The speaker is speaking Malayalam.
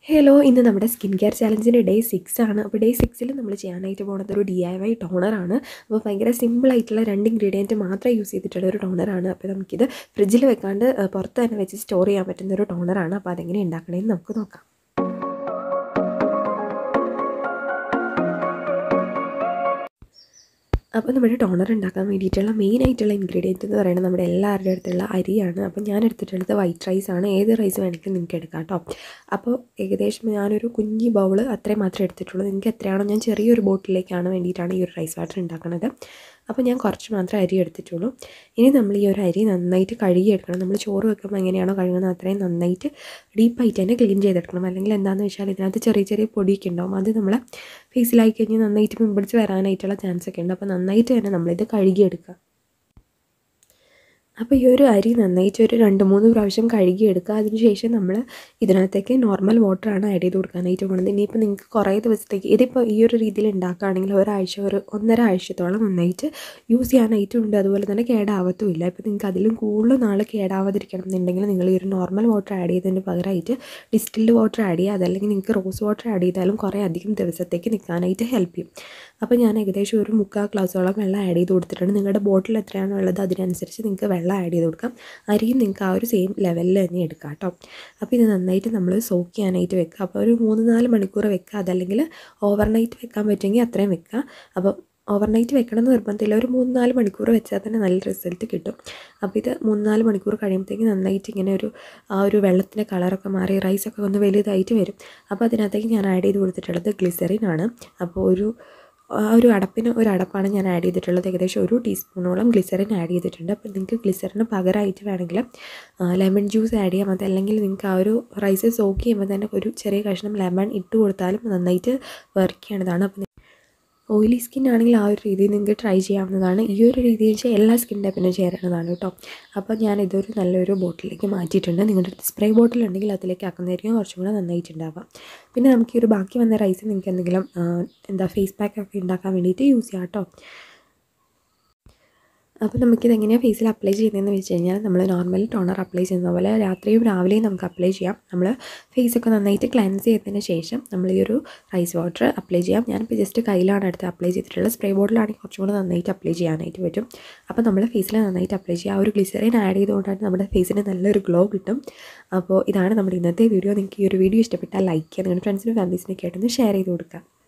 ഹലോ ഇന്ന് നമ്മുടെ സ്കിൻ കെയർ ചാലഞ്ചിൻ്റെ ഡേ സിക്സ് ആണ് അപ്പോൾ ഡേ സിക്സിൽ നമ്മൾ ചെയ്യാനായിട്ട് പോകുന്നത് ഒരു ഡി ഐ വൈ ടോണറാണ് അപ്പോൾ ഭയങ്കര സിമ്പിളായിട്ടുള്ള രണ്ട് ഇൻഗ്രീഡിയൻറ്റ് മാത്രം യൂസ് ചെയ്തിട്ടുള്ള ഒരു ടോണറാണ് അപ്പോൾ നമുക്കിത് ഫ്രിഡ്ജിൽ വെക്കാണ്ട് ആ, പുറത്ത് തന്നെ വെച്ച് സ്റ്റോർ ചെയ്യാൻ പറ്റുന്ന ഒരു ടോണറാണ് അപ്പോൾ അതെങ്ങനെ ഉണ്ടാക്കണമെന്ന് നമുക്ക് നോക്കാം അപ്പോൾ നമ്മുടെ ടോണർ ഉണ്ടാക്കാൻ വേണ്ടിയിട്ടുള്ള മെയിൻ ആയിട്ടുള്ള ഇൻഗ്രീഡിയൻറ്റ് എന്ന് പറയുന്നത് നമ്മുടെ എല്ലാവരുടെ അടുത്തുള്ള അരിയാണ് അപ്പോൾ ഞാൻ എടുത്തിട്ടുള്ളത് വൈറ്റ് റൈസ് ആണ് ഏത് റൈസ് വേണമെങ്കിലും നിങ്ങൾക്ക് എടുക്കാം കേട്ടോ അപ്പോൾ ഏകദേശം ഞാനൊരു കുഞ്ഞി ബൗള് അത്രയും മാത്രമേ എടുത്തിട്ടുള്ളൂ നിങ്ങൾക്ക് എത്രയാണോ ഞാൻ ചെറിയൊരു ബോട്ടിലേക്കാണ് വേണ്ടിയിട്ടാണ് ഈ ഒരു റൈസ് വാട്ടർ ഉണ്ടാക്കുന്നത് അപ്പോൾ ഞാൻ കുറച്ച് മാത്രമേ അരി എടുത്തിട്ടുള്ളൂ ഇനി നമ്മൾ ഈ ഒരു അരി നന്നായിട്ട് കഴുകിയെടുക്കണം നമ്മൾ ചോറ് വെക്കുമ്പോൾ എങ്ങനെയാണോ കഴുകുന്നത് അത്രയും നന്നായിട്ട് ഡീപ്പായിട്ട് തന്നെ ക്ലീൻ ചെയ്തെടുക്കണം അല്ലെങ്കിൽ എന്താണെന്ന് വെച്ചാൽ ഇതിനകത്ത് ചെറിയ ചെറിയ പൊടിയൊക്കെ ഉണ്ടാവും അത് നമ്മളെ ഫേസിലായി കഴിഞ്ഞാൽ നന്നായിട്ട് പിമ്പിടിച്ച് വരാനായിട്ടുള്ള ചാൻസ് ഒക്കെ ഉണ്ട് അപ്പോൾ നന്നായിട്ട് തന്നെ നമ്മളിത് കഴുകിയെടുക്കുക അപ്പോൾ ഈ ഒരു അരി നന്നായിട്ട് ഒരു രണ്ട് മൂന്ന് പ്രാവശ്യം കഴുകിയെടുക്കുക അതിനുശേഷം നമ്മൾ ഇതിനകത്തേക്ക് നോർമൽ വാട്ടറാണ് ആഡ് ചെയ്ത് കൊടുക്കാനായിട്ട് പോകുന്നത് ഇനിയിപ്പോൾ നിങ്ങൾക്ക് കുറേ ദിവസത്തേക്ക് ഇതിപ്പോൾ ഈ ഒരു രീതിയിൽ ഉണ്ടാക്കുകയാണെങ്കിൽ ഒരാഴ്ച ഒരു ഒന്നര ആഴ്ചത്തോളം നന്നായിട്ട് യൂസ് ചെയ്യാനായിട്ടും ഉണ്ട് അതുപോലെ തന്നെ കേടാവത്തുമില്ല ഇപ്പോൾ നിങ്ങൾക്ക് അതിലും കൂടുതൽ നാൾ കേടാവാതിരിക്കണം എന്നുണ്ടെങ്കിൽ നിങ്ങൾ ഈ ഒരു നോർമൽ വാട്ടർ ആഡ് ചെയ്തതിന് പകരമായിട്ട് ഡിസ്റ്റിൽഡ് വാട്ടർ ആഡ് ചെയ്യുക അതല്ലെങ്കിൽ നിങ്ങൾക്ക് റോസ് വാട്ടർ ആഡ് ചെയ്താലും കുറേ അധികം ദിവസത്തേക്ക് നിൽക്കാനായിട്ട് ഹെൽപ്പ് ചെയ്യും അപ്പോൾ ഞാൻ ഏകദേശം ഒരു മുക്കാൽ ഗ്ലാസ്സോളം വെള്ളം ആഡ് ചെയ്ത് കൊടുത്തിട്ടുണ്ട് നിങ്ങളുടെ ബോട്ടിൽ എത്രയാണോ ഉള്ളത് അതിനനുസരിച്ച് നിങ്ങൾക്ക് വെള്ളം ആഡ് ചെയ്ത് കൊടുക്കാം അരിയും നിങ്ങൾക്ക് ആ ഒരു സെയിം ലെവലിൽ തന്നെ എടുക്കാം കേട്ടോ അപ്പോൾ ഇത് നന്നായിട്ട് നമ്മൾ സോക്ക് ചെയ്യാനായിട്ട് വെക്കുക അപ്പോൾ ഒരു മൂന്ന് നാല് മണിക്കൂർ വെക്കുക അതല്ലെങ്കിൽ ഓവർനൈറ്റ് വെക്കാൻ പറ്റുമെങ്കിൽ അത്രയും വെക്കുക അപ്പോൾ ഓവർനൈറ്റ് വെക്കണം എന്ന് നിർബന്ധമില്ല ഒരു മൂന്ന് നാല് മണിക്കൂർ വെച്ചാൽ തന്നെ നല്ല റിസൾട്ട് കിട്ടും അപ്പോൾ ഇത് മൂന്ന് നാല് മണിക്കൂർ കഴിയുമ്പോഴത്തേക്ക് നന്നായിട്ട് ഇങ്ങനെ ഒരു ആ ഒരു വെള്ളത്തിൻ്റെ കളറൊക്കെ മാറി റൈസൊക്കെ ഒന്ന് വലുതായിട്ട് വരും അപ്പോൾ അതിനകത്തേക്ക് ഞാൻ ആഡ് ചെയ്ത് കൊടുത്തിട്ടുള്ളത് ഗ്ലിസറിൻ ആണ് അപ്പോൾ ഒരു ആ ഒരു അടപ്പിന് ഒരു അടപ്പാണ് ഞാൻ ആഡ് ചെയ്തിട്ടുള്ളത് ഏകദേശം ഒരു ടീസ്പൂണോളം ഗ്ലിസറിൻ ആഡ് ചെയ്തിട്ടുണ്ട് അപ്പോൾ നിങ്ങൾക്ക് ഗ്ലിസറിന് പകരമായിട്ട് വേണമെങ്കിൽ ലെമൺ ജ്യൂസ് ആഡ് ചെയ്യാം അതല്ലെങ്കിൽ നിങ്ങൾക്ക് ആ ഒരു റൈസ് സോക്ക് ചെയ്യുമ്പോൾ തന്നെ ഒരു ചെറിയ കഷ്ണം ലെമൺ ഇട്ട് കൊടുത്താലും നന്നായിട്ട് വർക്ക് ചെയ്യണതാണ് അപ്പോൾ ഓയിലി സ്കിൻ ആണെങ്കിൽ ആ ഒരു രീതിയിൽ നിങ്ങൾക്ക് ട്രൈ ചെയ്യാവുന്നതാണ് ഈ ഒരു രീതിയിൽ വെച്ചാൽ എല്ലാ സ്കിൻ ടൈപ്പിനും ചേരുന്നതാണ് കേട്ടോ അപ്പോൾ ഞാൻ ഇതൊരു നല്ലൊരു ബോട്ടിലേക്ക് മാറ്റിയിട്ടുണ്ട് നിങ്ങളുടെ അടുത്ത് സ്പ്രേ ബോട്ടിൽ ഉണ്ടെങ്കിൽ അതിലേക്ക് ആക്കുന്നതായിരിക്കും കുറച്ചും കൂടെ നന്നായിട്ടുണ്ടാവുക പിന്നെ നമുക്ക് ഈ ഒരു ബാക്കി വന്ന റൈസ് നിങ്ങൾക്ക് എന്തെങ്കിലും ആ, എന്താ ഫേസ് പാക്ക് ഒക്കെ ഉണ്ടാക്കാൻ വേണ്ടിയിട്ട് യൂസ് ചെയ്യാം കേട്ടോ അപ്പോൾ നമുക്കിത് എങ്ങനെയാണ് ഫേസിൽ അപ്ലൈ ചെയ്യുന്നതെന്ന് വെച്ച് കഴിഞ്ഞാൽ നമ്മൾ നോർമൽ ടോണർ അപ്ലൈ ചെയ്യുന്ന പോലെ രാത്രിയും രാവിലെയും നമുക്ക് അപ്ലൈ ചെയ്യാം നമ്മൾ ഫേസൊക്കെ നന്നായിട്ട് ക്ലെൻസ് ചെയ്തതിന് ശേഷം നമ്മൾ ഈ ഒരു റൈസ് വാട്ടർ അപ്ലൈ ചെയ്യാം ഞാനിപ്പോൾ ജസ്റ്റ് കയ്യിലാണ് എടുത്ത് അപ്ലൈ ചെയ്തിട്ടുള്ളത് സ്പ്രേ ബോട്ടിലാണെങ്കിൽ കുറച്ചും കൂടെ നന്നായിട്ട് അപ്ലൈ ചെയ്യാനായിട്ട് പറ്റും അപ്പോൾ നമ്മൾ ഫേസിൽ നന്നായിട്ട് അപ്ലൈ ചെയ്യുക ആ ഒരു ഗ്ലിസറിൻ ആഡ് ചെയ്തുകൊണ്ടാണ് നമ്മുടെ ഫേസിന് നല്ലൊരു ഗ്ലോ കിട്ടും അപ്പോൾ ഇതാണ് നമ്മുടെ ഇന്നത്തെ വീഡിയോ നിങ്ങൾക്ക് ഈ ഒരു വീഡിയോ ഇഷ്ടപ്പെട്ടാൽ ലൈക്ക് ചെയ്യുക നിങ്ങളുടെ ഫ്രണ്ട്സിനും ഫാമിലീസിനൊക്കെ ആയിട്ടൊന്ന് ഷെയർ ചെയ്ത് കൊടുക്കുക